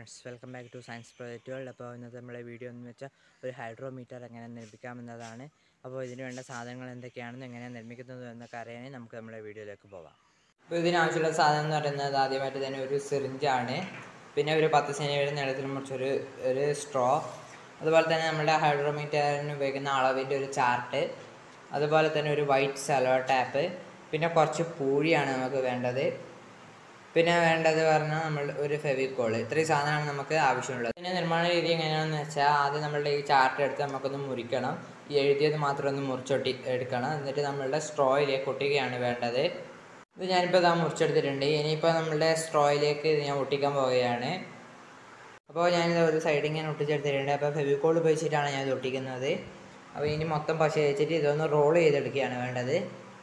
friends welcome back to science project world അപ്പോൾ ഇന്നത്തെ നമ്മളെ വീഡിയോ എന്ന് വെച്ചാൽ ഒരു ഹൈഡ്രോമീറ്റർ എങ്ങനെ നിർമ്മിക്കാമെന്നതാണ് അപ്പോൾ ഇതിന് വേണ്ട സാധനങ്ങൾ എന്തൊക്കെയാണെന്ന് എങ്ങനെയാണ് നിർമ്മിക്കുന്നത് എന്നൊക്കെ അറിയാൻ നമുക്ക് നമ്മളെ വീഡിയോയിലേക്ക് പോകാം അപ്പോൾ ഇതിനാവശ്യമുള്ള സാധനം എന്ന് പറയുന്നത് ആദ്യമായിട്ട് തന്നെ ഒരു സിറിഞ്ചാണ് പിന്നെ ഒരു പത്ത് സെൻറ്റിമീറ്റർ നീളത്തിൽ മുറിച്ചൊരു ഒരു സ്ട്രോ അതുപോലെ തന്നെ നമ്മുടെ ഹൈഡ്രോമീറ്ററിന് ഉപയോഗിക്കുന്ന അളവിൻ്റെ ഒരു ചാർട്ട് അതുപോലെ തന്നെ ഒരു വൈറ്റ് സലോ ടാപ്പ് പിന്നെ കുറച്ച് പൂഴിയാണ് നമുക്ക് വേണ്ടത് പിന്നെ വേണ്ടത് പറഞ്ഞാൽ നമ്മൾ ഒരു ഫെവിക്കോൾ ഇത്രയും സാധനമാണ് നമുക്ക് ആവശ്യമുള്ളത് പിന്നെ നിർമ്മാണ രീതി എങ്ങനെയാണെന്ന് വെച്ചാൽ ആദ്യം നമ്മളുടെ ഈ ചാർട്ട് എടുത്ത് നമുക്കൊന്ന് മുറിക്കണം ഈ എഴുതിയത് മാത്രം ഒന്ന് മുറിച്ചൊട്ടി എടുക്കണം എന്നിട്ട് നമ്മളുടെ സ്ട്രോയിലേക്ക് ഒട്ടിക്കുകയാണ് വേണ്ടത് ഇത് ഞാനിപ്പോൾ ഇതാ മുറിച്ചെടുത്തിട്ടുണ്ട് ഇനിയിപ്പോൾ നമ്മളുടെ സ്ട്രോയിലേക്ക് ഇത് ഞാൻ ഒട്ടിക്കാൻ പോവുകയാണ് അപ്പോൾ ഞാനിത് ഒരു സൈഡിൽ ഇങ്ങനെ ഒട്ടിച്ചെടുത്തിട്ടുണ്ട് അപ്പോൾ ഫെവിക്കോൾ ഉപയോഗിച്ചിട്ടാണ് ഞാൻ ഇത് ഒട്ടിക്കുന്നത് അപ്പോൾ ഇനി മൊത്തം പശ വെച്ചിട്ട് ഇതൊന്ന് റോൾ ചെയ്തെടുക്കുകയാണ് വേണ്ടത്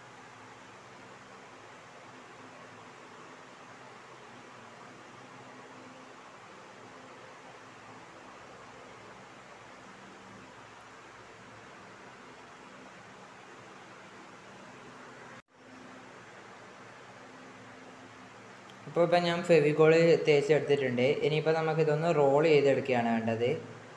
അപ്പോൾ ഇപ്പം ഞാൻ ഫെവിക്കോൾ തേച്ചെടുത്തിട്ടുണ്ട് ഇനിയിപ്പോൾ നമുക്ക് ഇതൊന്ന് റോൾ ചെയ്തെടുക്കുകയാണ് വേണ്ടത്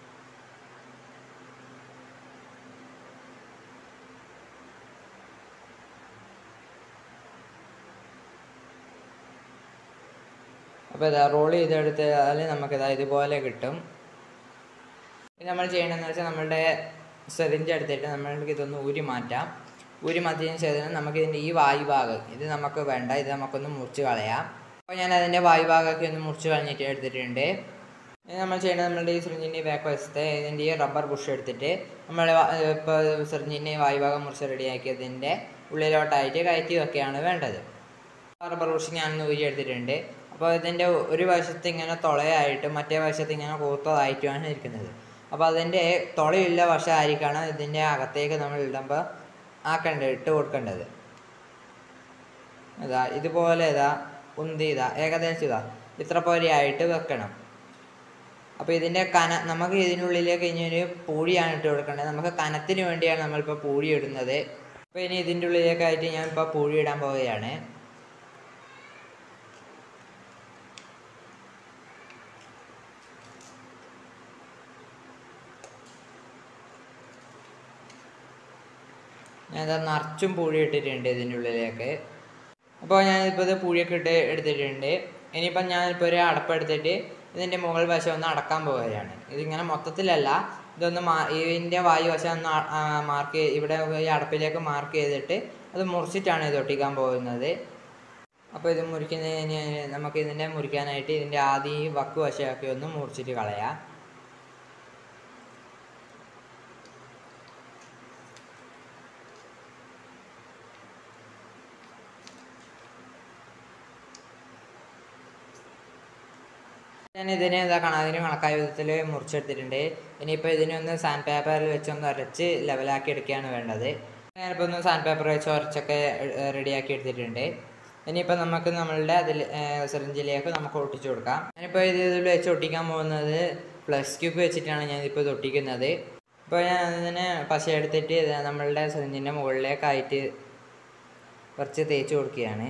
അപ്പോൾ ഇതാ റോൾ ചെയ്തെടുത്താൽ നമുക്കിതാ ഇതുപോലെ കിട്ടും ഇത് നമ്മൾ ചെയ്യണമെന്ന് വെച്ചാൽ നമ്മളുടെ സെറിഞ്ച് എടുത്തിട്ട് നമ്മൾക്ക് ഇതൊന്ന് ഊരി മാറ്റാം ഊരി മാറ്റിയതിന് ശേഷം നമുക്ക് ഇതിൻ്റെ ഈ വായു ഭാഗം ഇത് നമുക്ക് വേണ്ട ഇത് നമുക്കൊന്ന് മുറിച്ച് കളയാം അപ്പോൾ ഞാൻ അതിൻ്റെ വായു ഭാഗമൊക്കെ ഒന്ന് മുറിച്ച് കളഞ്ഞിട്ട് എടുത്തിട്ടുണ്ട് ഇനി നമ്മൾ ചെയ്യേണ്ടത് നമ്മളുടെ ഈ സിറിഞ്ചിൻ്റെ ബാക്ക് വശത്തെ ഇതിൻ്റെ ഈ റബ്ബർ ബുഷ് എടുത്തിട്ട് നമ്മൾ ഇപ്പോൾ സിറിഞ്ചിൻ്റെ വായു ഭാഗം മുറിച്ച് റെഡിയാക്കിയതിൻ്റെ ഉള്ളിലോട്ടായിട്ട് കയറ്റി വെക്കുകയാണ് വേണ്ടത് റബ്ബർ ബുഷ് ഞാനൊന്ന് ഊരി എടുത്തിട്ടുണ്ട് അപ്പോൾ ഇതിൻ്റെ ഒരു വശത്ത് ഇങ്ങനെ തുളയായിട്ട് മറ്റേ വശത്ത് ഇങ്ങനെ കൂത്തതായിട്ടുമാണ് ഇരിക്കുന്നത് അപ്പോൾ അതിൻ്റെ തുളയുള്ള വശമായിരിക്കണം ഇതിൻ്റെ അകത്തേക്ക് നമ്മൾ ഇടുമ്പോൾ ആക്കേണ്ടത് ഇട്ട് കൊടുക്കേണ്ടത് ഇതാ ഇതുപോലെ ഇതാ ഉന്തി ഇതാ ഏകദേശം ഇതാ ഇത്ര പോലെയായിട്ട് വെക്കണം അപ്പോൾ ഇതിൻ്റെ കന നമുക്ക് ഇതിനുള്ളിലേക്ക് ഇനി ഒരു പൂഴിയാണ് ഇട്ട് കൊടുക്കേണ്ടത് നമുക്ക് കനത്തിന് വേണ്ടിയാണ് നമ്മളിപ്പോൾ പൂഴി ഇടുന്നത് അപ്പോൾ ഇനി ഇതിൻ്റെ ഉള്ളിലേക്കായിട്ട് ഞാൻ ഇപ്പോൾ പൂഴി ഇടാൻ പോവുകയാണ് ഞാൻ നിറച്ചും പൂഴി ഇട്ടിട്ടുണ്ട് ഇതിൻ്റെ ഉള്ളിലേക്ക് അപ്പോൾ ഞാനിപ്പോൾ ഇത് പൂഴിയൊക്കെ ഇട്ട് എടുത്തിട്ടുണ്ട് ഇനിയിപ്പം ഞാനിപ്പോൾ ഒരു അടപ്പ് എടുത്തിട്ട് ഇതിൻ്റെ മുകൾ വശം ഒന്ന് അടക്കാൻ പോവുകയാണ് ഇതിങ്ങനെ മൊത്തത്തിലല്ല ഇതൊന്ന് മാ ഇതിൻ്റെ വായു വശം ഒന്ന് മാർക്ക് ഇവിടെ ഈ അടപ്പിലേക്ക് മാർക്ക് ചെയ്തിട്ട് അത് മുറിച്ചിട്ടാണ് ഇത് ഒട്ടിക്കാൻ പോകുന്നത് അപ്പോൾ ഇത് മുറിക്കുന്നതിന് നമുക്ക് ഇതിൻ്റെ മുറിക്കാനായിട്ട് ഇതിൻ്റെ ആദ്യം ഈ വക്ക് വശമൊക്കെ ഒന്ന് മുറിച്ചിട്ട് കളയാം ഞാൻ ഇതിനെ ഇതാ കണാതിന് കണക്കായ വിധത്തിൽ മുറിച്ചെടുത്തിട്ടുണ്ട് ഇനിയിപ്പോൾ ഇതിനൊന്ന് സാൻഡ് പേപ്പറിൽ വെച്ചൊന്ന് ഉരച്ച് ലെവലാക്കി എടുക്കുകയാണ് വേണ്ടത് ഞാനിപ്പോൾ ഒന്ന് സാൻഡ് പേപ്പർ വെച്ച് ഉരച്ചൊക്കെ റെഡിയാക്കി എടുത്തിട്ടുണ്ട് ഇനിയിപ്പോൾ നമുക്ക് നമ്മളുടെ അതിൽ സിറിഞ്ചിലേക്ക് നമുക്ക് ഒട്ടിച്ചു കൊടുക്കാം ഞാനിപ്പോൾ ഇത് ഇതിൽ വെച്ച് ഒട്ടിക്കാൻ പോകുന്നത് പ്ലസ് ക്യൂബ് വെച്ചിട്ടാണ് ഞാനിപ്പോൾ ഇത് ഒട്ടിക്കുന്നത് ഇപ്പോൾ ഞാൻ അതിനെ പശ എടുത്തിട്ട് നമ്മളുടെ സിറിഞ്ചിൻ്റെ മുകളിലേക്കായിട്ട് കുറച്ച് തേച്ച് കൊടുക്കുകയാണ്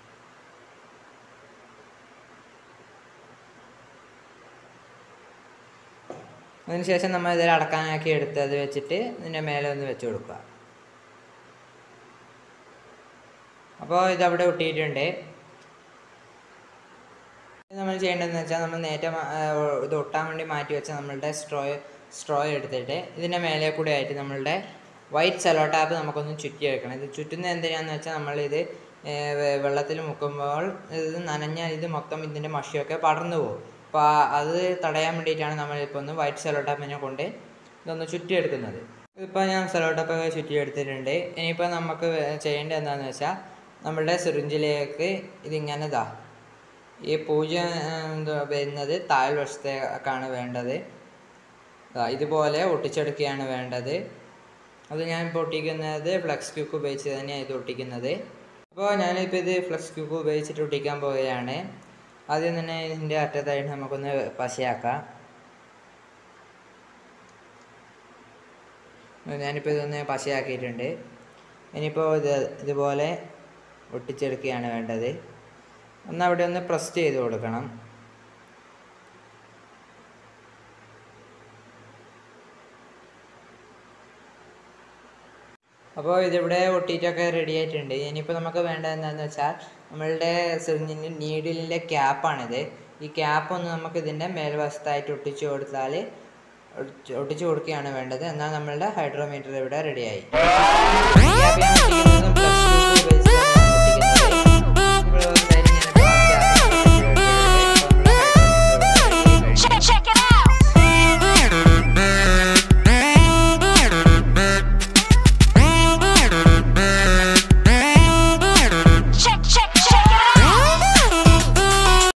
അതിനുശേഷം നമ്മൾ ഇതിൽ അടക്കാനാക്കി എടുത്ത് അത് വെച്ചിട്ട് ഇതിൻ്റെ മേലെ ഒന്ന് വെച്ച് കൊടുക്കുക അപ്പോൾ ഇതവിടെ ഒട്ടിയിട്ടുണ്ട് നമ്മൾ ചെയ്യേണ്ടതെന്ന് വെച്ചാൽ നമ്മൾ നേരത്തെ ഇത് ഒട്ടാൻ വേണ്ടി മാറ്റി വെച്ച നമ്മളുടെ സ്ട്രോ സ്ട്രോ എടുത്തിട്ട് ഇതിൻ്റെ മേലെ കൂടെ ആയിട്ട് നമ്മളുടെ വൈറ്റ് സെലോ ടാപ്പ് നമുക്കൊന്ന് ചുറ്റിയെടുക്കണം ഇത് ചുറ്റുന്നത് എന്തിനാന്ന് വെച്ചാൽ നമ്മളിത് വെള്ളത്തിൽ മുക്കുമ്പോൾ ഇത് നനഞ്ഞാൽ ഇത് മൊത്തം ഇതിൻ്റെ മഷിയൊക്കെ പടർന്നു പോകും അപ്പോൾ അത് തടയാൻ വേണ്ടിയിട്ടാണ് നമ്മളിപ്പോൾ ഒന്ന് വൈറ്റ് സെലോ ടാപ്പിനെ കൊണ്ട് ഇതൊന്ന് ചുറ്റിയെടുക്കുന്നത് ഇപ്പോൾ ഞാൻ സെലോ ടാപ്പൊക്കെ ചുറ്റിയെടുത്തിട്ടുണ്ട് ഇനിയിപ്പോൾ നമുക്ക് ചെയ്യേണ്ടത് എന്താണെന്ന് വെച്ചാൽ നമ്മളുടെ സിറിഞ്ചിലേക്ക് ഇതിങ്ങനെ ഇതാ ഈ പൂജ്യം എന്താ വരുന്നത് താഴ്വശത്തേക്കാണ് വേണ്ടത് ഇതുപോലെ ഒട്ടിച്ചെടുക്കുകയാണ് വേണ്ടത് അത് ഞാൻ ഇപ്പോൾ ഒട്ടിക്കുന്നത് ഫ്ലക്സ് ക്യൂക്ക് ഉപയോഗിച്ച് തന്നെയാണ് ഇത് ഒട്ടിക്കുന്നത് അപ്പോൾ ഞാനിപ്പോൾ ഇത് ഫ്ലക്സ് ക്യൂക്ക് ഉപയോഗിച്ചിട്ട് ഒട്ടിക്കാൻ പോവുകയാണ് ആദ്യം തന്നെ ഇതിൻ്റെ അറ്റത്തായിട്ട് നമുക്കൊന്ന് പശയാക്കാം ഞാനിപ്പോൾ ഇതൊന്ന് പശയാക്കിയിട്ടുണ്ട് ഇനിയിപ്പോൾ ഇത് ഇതുപോലെ ഒട്ടിച്ചെടുക്കുകയാണ് വേണ്ടത് ഒന്ന് അവിടെ ഒന്ന് പ്രസ് ചെയ്ത് കൊടുക്കണം അപ്പോൾ ഇതിവിടെ ഒട്ടിയിട്ടൊക്കെ റെഡി ആയിട്ടുണ്ട് ഇനിയിപ്പോൾ നമുക്ക് വേണ്ടത് എന്താണെന്ന് വെച്ചാൽ നമ്മളുടെ സിറിഞ്ചിൻ്റെ നീഡിലിൻ്റെ ക്യാപ്പാണിത് ഈ ക്യാപ്പ് ഒന്ന് നമുക്ക് ഇതിൻ്റെ മേൽവശത്തായിട്ട് ഒട്ടിച്ചു കൊടുത്താൽ ഒട്ടിച്ചു കൊടുക്കുകയാണ് വേണ്ടത് എന്നാൽ നമ്മളുടെ ഹൈഡ്രോമീറ്റർ ഇവിടെ റെഡിയായി ക്യാപ്പ് ഞാൻ ഒട്ടിക്കുന്നത്